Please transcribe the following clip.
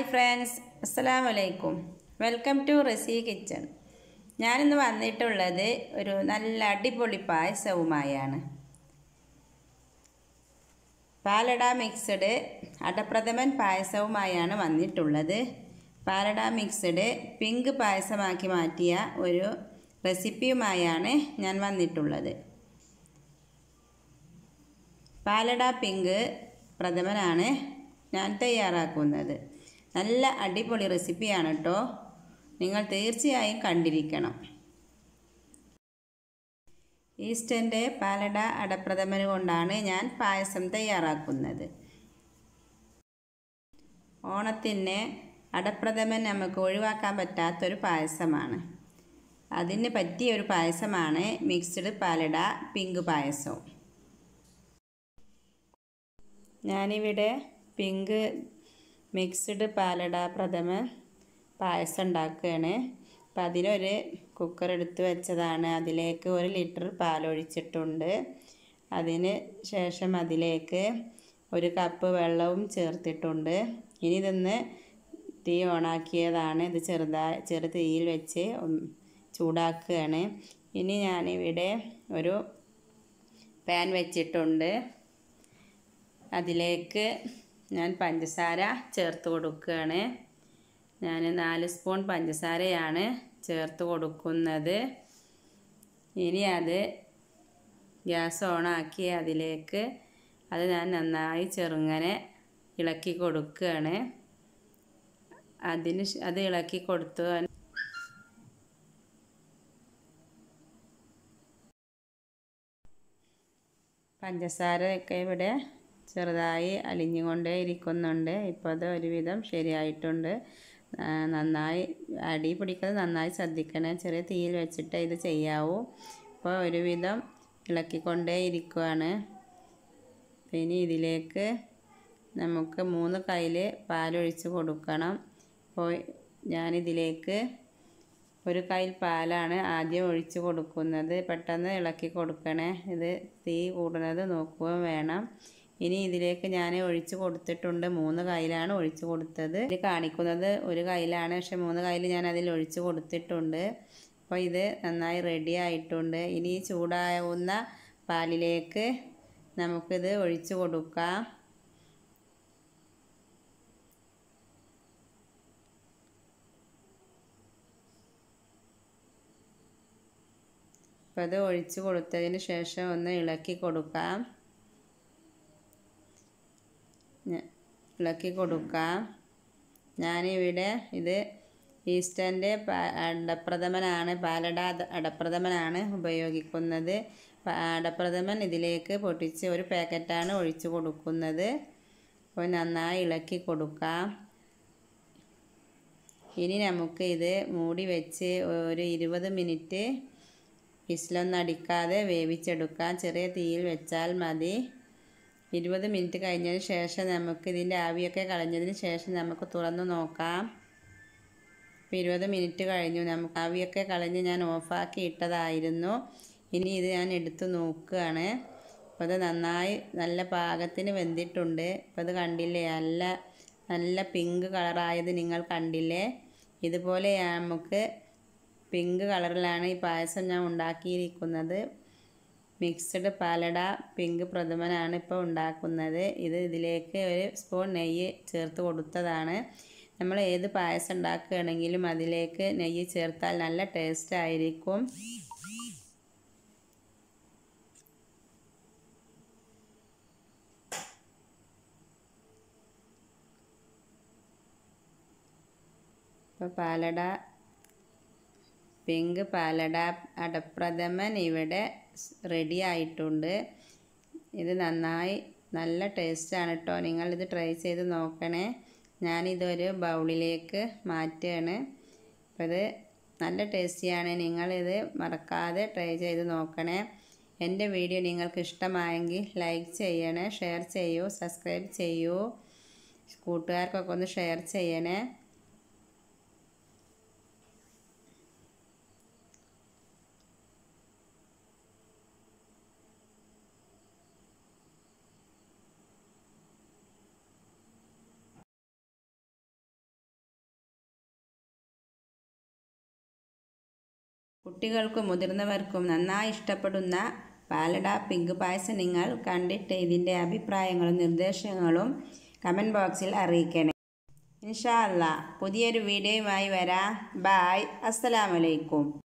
friends അസ്സലാം വലൈക്കും welcome to റെസി kitchen ഞാനിന്ന് വന്നിട്ടുള്ളത് ഒരു നല്ല അടിപൊളി പായസവുമായാണ് പാലട മിക്സഡ് അടപ്രഥമൻ പായസവുമായാണ് വന്നിട്ടുള്ളത് പാലട മിക്സഡ് പിങ്ക് പായസമാക്കി മാറ്റിയ ഒരു റെസിപ്പിയുമായാണ് ഞാൻ വന്നിട്ടുള്ളത് പാലട പിങ്ക് പ്രഥമനാണ് ഞാൻ തയ്യാറാക്കുന്നത് നല്ല അടിപൊളി റെസിപ്പിയാണ് കേട്ടോ നിങ്ങൾ തീർച്ചയായും കണ്ടിരിക്കണം ഈസ്റ്റൻ്റെ പാലട അടപ്രഥമൻ കൊണ്ടാണ് ഞാൻ പായസം തയ്യാറാക്കുന്നത് ഓണത്തിന് അടപ്രഥമൻ നമുക്ക് ഒഴിവാക്കാൻ പറ്റാത്തൊരു പായസമാണ് അതിന് പറ്റിയ ഒരു പായസമാണ് മിക്സ്ഡ് പാലട പിങ്ക് പായസവും ഞാനിവിടെ പിങ്ക് മിക്സ്ഡ് പാലട പ്രഥമൻ പായസം ഉണ്ടാക്കുകയാണ് അപ്പം അതിനൊരു കുക്കർ എടുത്ത് വെച്ചതാണ് അതിലേക്ക് ഒരു ലിറ്റർ പാലൊഴിച്ചിട്ടുണ്ട് അതിന് ശേഷം അതിലേക്ക് ഒരു കപ്പ് വെള്ളവും ചേർത്തിട്ടുണ്ട് ഇനി ഇതൊന്ന് തീ ഓണാക്കിയതാണ് ഇത് ചെറുതായി ചെറു തീയിൽ വെച്ച് ചൂടാക്കുകയാണ് ഇനി ഞാനിവിടെ ഒരു പാൻ വെച്ചിട്ടുണ്ട് അതിലേക്ക് ഞാൻ പഞ്ചസാര ചേർത്ത് കൊടുക്കുകയാണ് ഞാൻ നാല് സ്പൂൺ പഞ്ചസാരയാണ് ചേർത്ത് കൊടുക്കുന്നത് ഇനി അത് ഗ്യാസ് ഓണാക്കി അതിലേക്ക് അത് ഞാൻ നന്നായി ചെറുങ്ങനെ ഇളക്കി കൊടുക്കുകയാണ് അതിന് അത് ഇളക്കി കൊടുത്തു പഞ്ചസാരയൊക്കെ ഇവിടെ ചെറുതായി അലിഞ്ഞുകൊണ്ടേ ഇരിക്കുന്നുണ്ട് ഇപ്പോൾ അത് ഒരുവിധം ശരിയായിട്ടുണ്ട് നന്നായി അടി പിടിക്കുന്നത് നന്നായി ശ്രദ്ധിക്കണേ ചെറിയ തീയിൽ വെച്ചിട്ട് ഇത് ചെയ്യാവൂ ഇപ്പോൾ ഒരുവിധം ഇളക്കിക്കൊണ്ടേ ഇരിക്കുകയാണ് ഇനി ഇതിലേക്ക് നമുക്ക് മൂന്ന് കയ്യിൽ പാലൊഴിച്ച് കൊടുക്കണം അപ്പോൾ ഞാനിതിലേക്ക് ഒരു കയ്യിൽ പാലാണ് ആദ്യം ഒഴിച്ച് കൊടുക്കുന്നത് പെട്ടെന്ന് ഇളക്കി കൊടുക്കണേ ഇത് തീ കൂടുന്നത് നോക്കുകയും വേണം ഇനി ഇതിലേക്ക് ഞാൻ ഒഴിച്ച് കൊടുത്തിട്ടുണ്ട് മൂന്ന് കയ്യിലാണ് ഒഴിച്ച് കൊടുത്തത് ഇത് കാണിക്കുന്നത് ഒരു കയ്യിലാണ് പക്ഷെ മൂന്ന് കയ്യിൽ ഞാൻ അതിൽ ഒഴിച്ച് കൊടുത്തിട്ടുണ്ട് അപ്പോൾ ഇത് നന്നായി റെഡി ആയിട്ടുണ്ട് ഇനി ചൂടാവുന്ന പാലിലേക്ക് നമുക്കിത് ഒഴിച്ച് കൊടുക്കാം അപ്പോൾ അത് ഒഴിച്ച് കൊടുത്തതിന് ശേഷം ഒന്ന് ഇളക്കി കൊടുക്കാം ഇളക്കി കൊടുക്കാം ഞാനിവിടെ ഇത് ഈസ്റ്റൻ്റെ അടപ്രഥമനാണ് പാലട അടപ്രഥമനാണ് ഉപയോഗിക്കുന്നത് അടപ്രഥമൻ ഇതിലേക്ക് പൊട്ടിച്ച് ഒരു പാക്കറ്റാണ് ഒഴിച്ച് കൊടുക്കുന്നത് അപ്പോൾ നന്നായി ഇളക്കി കൊടുക്കാം ഇനി നമുക്ക് ഇത് മൂടി വെച്ച് ഒരു ഇരുപത് മിനിറ്റ് വിസിലൊന്നും അടിക്കാതെ വേവിച്ചെടുക്കാം ചെറിയ തീയിൽ വെച്ചാൽ മതി ഇരുപത് മിനിറ്റ് കഴിഞ്ഞതിന് ശേഷം നമുക്ക് ഇതിൻ്റെ ആവിയൊക്കെ കളഞ്ഞതിന് ശേഷം നമുക്ക് തുറന്ന് നോക്കാം ഇപ്പോൾ ഇരുപത് മിനിറ്റ് കഴിഞ്ഞു നമുക്ക് ആവിയൊക്കെ കളഞ്ഞ് ഞാൻ ഓഫാക്കി ഇട്ടതായിരുന്നു ഇനി ഇത് ഞാൻ എടുത്ത് നോക്കുകയാണ് അപ്പോൾ അത് നന്നായി നല്ല പാകത്തിന് വെന്തിട്ടുണ്ട് ഇപ്പോൾ അത് കണ്ടില്ലേ നല്ല നല്ല പിങ്ക് കളറായത് നിങ്ങൾ കണ്ടില്ലേ ഇതുപോലെ നമുക്ക് പിങ്ക് കളറിലാണ് ഈ പായസം ഞാൻ ഉണ്ടാക്കിയിരിക്കുന്നത് മിക്സ്ഡ് പാലട പിങ്ക് പ്രഥമനാണ് ഇപ്പോൾ ഉണ്ടാക്കുന്നത് ഇത് ഇതിലേക്ക് ഒരു സ്പൂൺ നെയ്യ് ചേർത്ത് കൊടുത്തതാണ് നമ്മൾ ഏത് പായസം ഉണ്ടാക്കുകയാണെങ്കിലും അതിലേക്ക് നെയ്യ് ചേർത്താൽ നല്ല ടേസ്റ്റ് ആയിരിക്കും ഇപ്പോൾ പാലട പിങ്ക് പാലട അടപ്രഥമൻ ഇവിടെ റെഡി ആയിട്ടുണ്ട് ഇത് നന്നായി നല്ല ടേസ്റ്റാണ് കേട്ടോ നിങ്ങളിത് ട്രൈ ചെയ്ത് നോക്കണേ ഞാനിതൊരു ബൗളിലേക്ക് മാറ്റുകയാണ് അപ്പോൾ ഇത് നല്ല ടേസ്റ്റിയാണ് നിങ്ങളിത് മറക്കാതെ ട്രൈ ചെയ്ത് നോക്കണേ എൻ്റെ വീഡിയോ നിങ്ങൾക്ക് ഇഷ്ടമായെങ്കിൽ ലൈക്ക് ചെയ്യണേ ഷെയർ ചെയ്യൂ സബ്സ്ക്രൈബ് ചെയ്യൂ കൂട്ടുകാർക്കൊക്കെ ഒന്ന് ഷെയർ ചെയ്യണേ കുട്ടികൾക്കും മുതിർന്നവർക്കും നന്നായി ഇഷ്ടപ്പെടുന്ന പാലട പിങ്ക് പായസം നിങ്ങൾ കണ്ടിട്ട് ഇതിൻ്റെ അഭിപ്രായങ്ങളും നിർദ്ദേശങ്ങളും കമൻറ്റ് ബോക്സിൽ അറിയിക്കണേ ഇൻഷാ അല്ലാ പുതിയൊരു വീഡിയോയുമായി വരാം ബായ് അസ്സലാമലൈക്കും